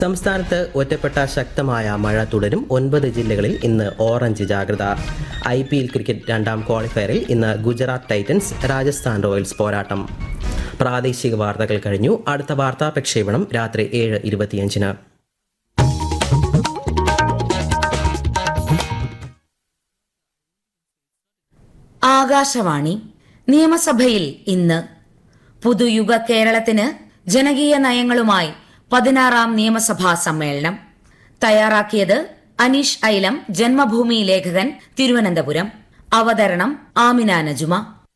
സംസ്ഥാനത്ത് ഒറ്റപ്പെട്ട ശക്തമായ മഴ തുടരും ഒൻപത് ജില്ലകളിൽ ഇന്ന് ഓറഞ്ച് ജാഗ്രത ഐ പി എൽ ക്രിക്കറ്റ് രണ്ടാം ക്വാളിഫയറിൽ ഇന്ന് ഗുജറാത്ത് ടൈറ്റൻസ് രാജസ്ഥാൻ റോയൽസ് പോരാട്ടം പ്രാദേശിക വാർത്തകൾ കഴിഞ്ഞു അടുത്ത വാർത്താ പ്രക്ഷേപണം രാത്രി ഏഴ് ഇരുപത്തിയഞ്ചിന് ആകാശവാണി നിയമസഭയിൽ ഇന്ന് പുതുയുഗ കേരളത്തിന് ജനകീയ നയങ്ങളുമായി പതിനാറാം നിയമസഭാ സമ്മേളനം തയ്യാറാക്കിയത് അനീഷ് ഐലം ജന്മഭൂമി ലേഖകൻ തിരുവനന്തപുരം അവതരണം ആമിന നജുമ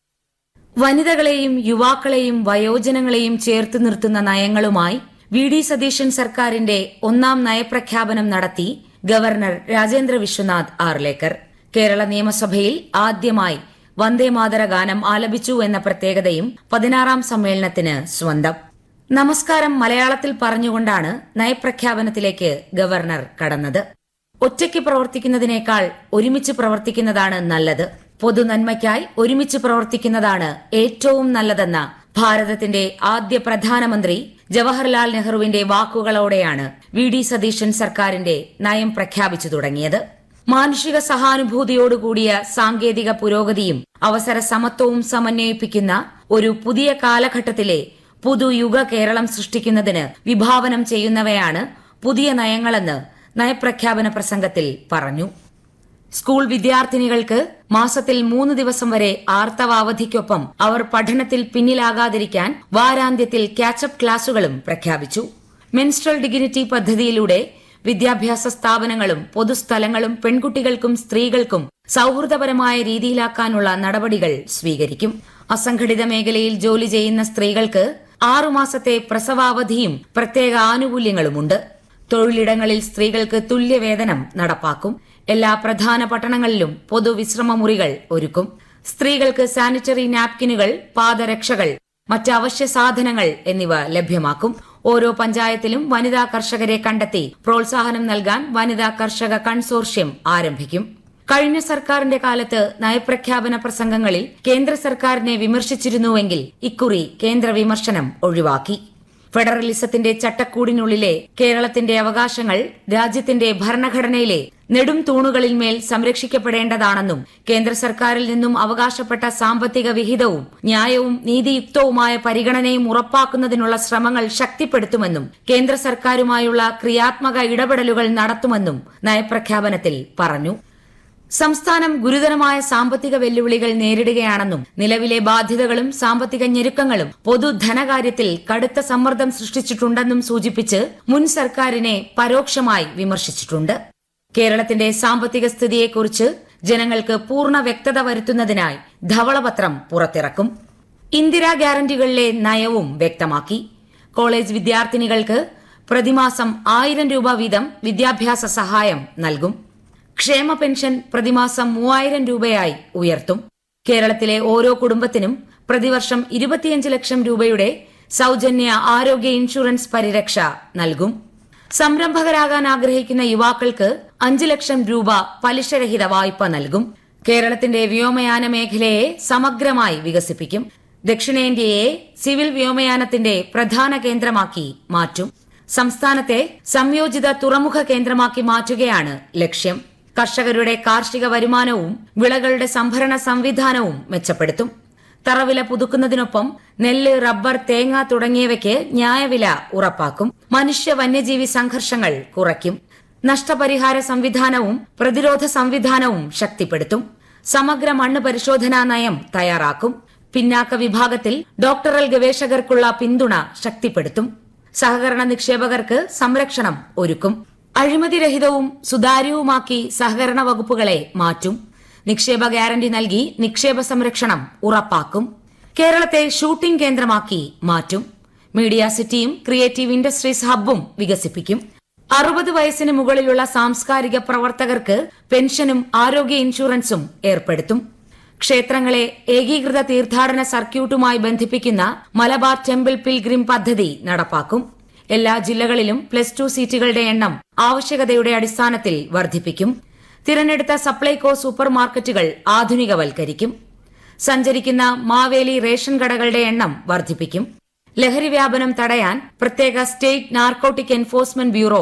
വനിതകളെയും യുവാക്കളെയും വയോജനങ്ങളെയും ചേർത്ത് നിർത്തുന്ന നയങ്ങളുമായി വി ഡി സതീശൻ സർക്കാരിന്റെ ഒന്നാം നയപ്രഖ്യാപനം നടത്തി ഗവർണർ രാജേന്ദ്ര വിശ്വനാഥ് ആർലേക്കർ കേരള നിയമസഭയിൽ ആദ്യമായി വന്ദേമാതര ഗാനം ആലപിച്ചു എന്ന പ്രത്യേകതയും പതിനാറാം സമ്മേളനത്തിന് സ്വന്തം നമസ്കാരം മലയാളത്തിൽ പറഞ്ഞുകൊണ്ടാണ് നയപ്രഖ്യാപനത്തിലേക്ക് ഗവർണർ കടന്നത് ഒറ്റയ്ക്ക് പ്രവർത്തിക്കുന്നതിനേക്കാൾ ഒരുമിച്ച് പ്രവർത്തിക്കുന്നതാണ് നല്ലത് പൊതുനന്മയ്ക്കായി ഒരുമിച്ച് പ്രവർത്തിക്കുന്നതാണ് ഏറ്റവും നല്ലതെന്ന ഭാരതത്തിന്റെ ആദ്യ പ്രധാനമന്ത്രി ജവഹർലാൽ നെഹ്റുവിന്റെ വാക്കുകളോടെയാണ് വി ഡി സതീശൻ സർക്കാരിന്റെ നയം പ്രഖ്യാപിച്ചു തുടങ്ങിയത് മാനുഷിക സഹാനുഭൂതിയോടുകൂടിയ സാങ്കേതിക പുരോഗതിയും അവസര സമത്വവും സമന്വയിപ്പിക്കുന്ന ഒരു പുതിയ കാലഘട്ടത്തിലെ പുതുയുഗ കേരളം സൃഷ്ടിക്കുന്നതിന് വിഭാവനം ചെയ്യുന്നവയാണ് പുതിയ നയങ്ങളെന്ന് നയപ്രഖ്യാപന പ്രസംഗത്തിൽ പറഞ്ഞു സ്കൂൾ വിദ്യാർത്ഥിനികൾക്ക് മാസത്തിൽ മൂന്ന് ദിവസം വരെ ആർത്തവ അവധിക്കൊപ്പം അവർ പഠനത്തിൽ പിന്നിലാകാതിരിക്കാൻ വാരാന്ത്യത്തിൽ കാച്ചപ്പ് ക്ലാസുകളും പ്രഖ്യാപിച്ചു മെൻസ്ട്രൽ ഡിഗ്നിറ്റി പദ്ധതിയിലൂടെ വിദ്യാഭ്യാസ സ്ഥാപനങ്ങളും പൊതുസ്ഥലങ്ങളും പെൺകുട്ടികൾക്കും സ്ത്രീകൾക്കും സൌഹൃദപരമായ രീതിയിലാക്കാനുള്ള നടപടികൾ സ്വീകരിക്കും അസംഘടിത മേഖലയിൽ ജോലി ചെയ്യുന്ന സ്ത്രീകൾക്ക് ആറുമാസത്തെ പ്രസവാവധിയും പ്രത്യേക ആനുകൂല്യങ്ങളുമുണ്ട് തൊഴിലിടങ്ങളിൽ സ്ത്രീകൾക്ക് തുല്യവേതനം നടപ്പാക്കും എല്ലാ പ്രധാന പട്ടണങ്ങളിലും പൊതുവിശ്രമ മുറികൾ ഒരുക്കും സ്ത്രീകൾക്ക് സാനിറ്ററി നാപ്കിനുകൾ പാദരക്ഷകൾ മറ്റ് അവശ്യ സാധനങ്ങൾ എന്നിവ ലഭ്യമാക്കും ഓരോ പഞ്ചായത്തിലും വനിതാ കർഷകരെ കണ്ടെത്തി പ്രോത്സാഹനം നൽകാൻ വനിതാ കർഷക കൺസോർഷ്യം ആരംഭിക്കും കഴിഞ്ഞ സർക്കാരിന്റെ കാലത്ത് നയപ്രഖ്യാപന പ്രസംഗങ്ങളിൽ കേന്ദ്ര സർക്കാരിനെ വിമർശിച്ചിരുന്നുവെങ്കിൽ ഇക്കുറി കേന്ദ്ര വിമർശനം ഒഴിവാക്കി ഫെഡറലിസത്തിന്റെ ചട്ടക്കൂടിനുള്ളിലെ കേരളത്തിന്റെ അവകാശങ്ങൾ രാജ്യത്തിന്റെ ഭരണഘടനയിലെ നെടും തൂണുകളിന്മേൽ സംരക്ഷിക്കപ്പെടേണ്ടതാണെന്നും കേന്ദ്ര സർക്കാരിൽ നിന്നും അവകാശപ്പെട്ട സാമ്പത്തിക വിഹിതവും ന്യായവും നീതിയുക്തവുമായ പരിഗണനയും ഉറപ്പാക്കുന്നതിനുള്ള ശ്രമങ്ങൾ ശക്തിപ്പെടുത്തുമെന്നും കേന്ദ്ര സർക്കാരുമായുള്ള ക്രിയാത്മക ഇടപെടലുകൾ നടത്തുമെന്നും നയപ്രഖ്യാപനത്തിൽ പറഞ്ഞു സംസ്ഥാനം ഗുരുതരമായ സാമ്പത്തിക വെല്ലുവിളികൾ നേരിടുകയാണെന്നും നിലവിലെ ബാധ്യതകളും സാമ്പത്തിക ഞെരുക്കങ്ങളും പൊതുധനകാര്യത്തിൽ കടുത്ത സമ്മർദ്ദം സൃഷ്ടിച്ചിട്ടുണ്ടെന്നും സൂചിപ്പിച്ച് മുൻ സർക്കാരിനെ പരോക്ഷമായി വിമർശിച്ചിട്ടുണ്ട് കേരളത്തിന്റെ സാമ്പത്തിക സ്ഥിതിയെക്കുറിച്ച് ജനങ്ങൾക്ക് പൂർണ്ണ വ്യക്തത വരുത്തുന്നതിനായി ധവളപത്രം പുറത്തിറക്കും ഇന്ദിരാ ഗ്യാരണ്ടികളിലെ നയവും വ്യക്തമാക്കി കോളേജ് വിദ്യാർത്ഥിനികൾക്ക് പ്രതിമാസം ആയിരം രൂപ വീതം വിദ്യാഭ്യാസ സഹായം നൽകും ക്ഷേമ പെൻഷൻ പ്രതിമാസം മൂവായിരം രൂപയായി ഉയർത്തും കേരളത്തിലെ ഓരോ കുടുംബത്തിനും പ്രതിവർഷം ഇരുപത്തിയഞ്ച് ലക്ഷം രൂപയുടെ സൌജന്യ ആരോഗ്യ ഇൻഷുറൻസ് പരിരക്ഷ നൽകും സംരംഭകരാകാൻ ആഗ്രഹിക്കുന്ന യുവാക്കൾക്ക് അഞ്ച് ലക്ഷം രൂപ പലിശരഹിത വായ്പ നൽകും കേരളത്തിന്റെ വ്യോമയാന മേഖലയെ സമഗ്രമായി വികസിപ്പിക്കും ദക്ഷിണേന്ത്യയെ സിവിൽ വ്യോമയാനത്തിന്റെ പ്രധാന കേന്ദ്രമാക്കി മാറ്റും സംസ്ഥാനത്തെ സംയോജിത തുറമുഖ കേന്ദ്രമാക്കി മാറ്റുകയാണ് ലക്ഷ്യം കർഷകരുടെ കാർഷിക വരുമാനവും വിളകളുടെ സംഭരണ സംവിധാനവും മെച്ചപ്പെടുത്തും തറവില പുതുക്കുന്നതിനൊപ്പം നെല്ല് റബ്ബർ തേങ്ങ തുടങ്ങിയവയ്ക്ക് ന്യായവില ഉറപ്പാക്കും മനുഷ്യ വന്യജീവി സംഘർഷങ്ങൾ കുറയ്ക്കും നഷ്ടപരിഹാര സംവിധാനവും പ്രതിരോധ സംവിധാനവും ശക്തിപ്പെടുത്തും സമഗ്ര മണ്ണ് പരിശോധനാ നയം തയ്യാറാക്കും പിന്നാക്ക വിഭാഗത്തിൽ ഡോക്ടറൽ ഗവേഷകർക്കുള്ള പിന്തുണ ശക്തിപ്പെടുത്തും സഹകരണ നിക്ഷേപകർക്ക് സംരക്ഷണം ഒരുക്കും അഴിമതിരഹിതവും സുതാര്യവുമാക്കി സഹകരണ വകുപ്പുകളെ മാറ്റും നിക്ഷേപ ഗ്യാരണ്ടി നൽകി നിക്ഷേപ സംരക്ഷണം ഉറപ്പാക്കും കേരളത്തെ ഷൂട്ടിംഗ് കേന്ദ്രമാക്കി മാറ്റും മീഡിയ സിറ്റിയും ക്രിയേറ്റീവ് ഇൻഡസ്ട്രീസ് ഹബ്ബും വികസിപ്പിക്കും അറുപത് വയസ്സിന് മുകളിലുള്ള സാംസ്കാരിക പ്രവർത്തകർക്ക് പെൻഷനും ആരോഗ്യ ഇൻഷുറൻസും ഏർപ്പെടുത്തും ക്ഷേത്രങ്ങളെ ഏകീകൃത തീർത്ഥാടന സർക്യൂട്ടുമായി ബന്ധിപ്പിക്കുന്ന മലബാർ ടെമ്പിൾ പിൽഗ്രിം പദ്ധതി നടപ്പാക്കും എല്ലാ ജില്ലകളിലും പ്ലസ് ടു സീറ്റുകളുടെ എണ്ണം ആവശ്യകതയുടെ അടിസ്ഥാനത്തിൽ വർദ്ധിപ്പിക്കും തിരഞ്ഞെടുത്ത സപ്ലൈകോ സൂപ്പർ മാർക്കറ്റുകൾ ആധുനികവൽക്കരിക്കും സഞ്ചരിക്കുന്ന മാവേലി റേഷൻ കടകളുടെ എണ്ണം വർദ്ധിപ്പിക്കും ലഹരി വ്യാപനം തടയാൻ പ്രത്യേക സ്റ്റേറ്റ് നാർക്കോട്ടിക് എൻഫോഴ്സ്മെന്റ് ബ്യൂറോ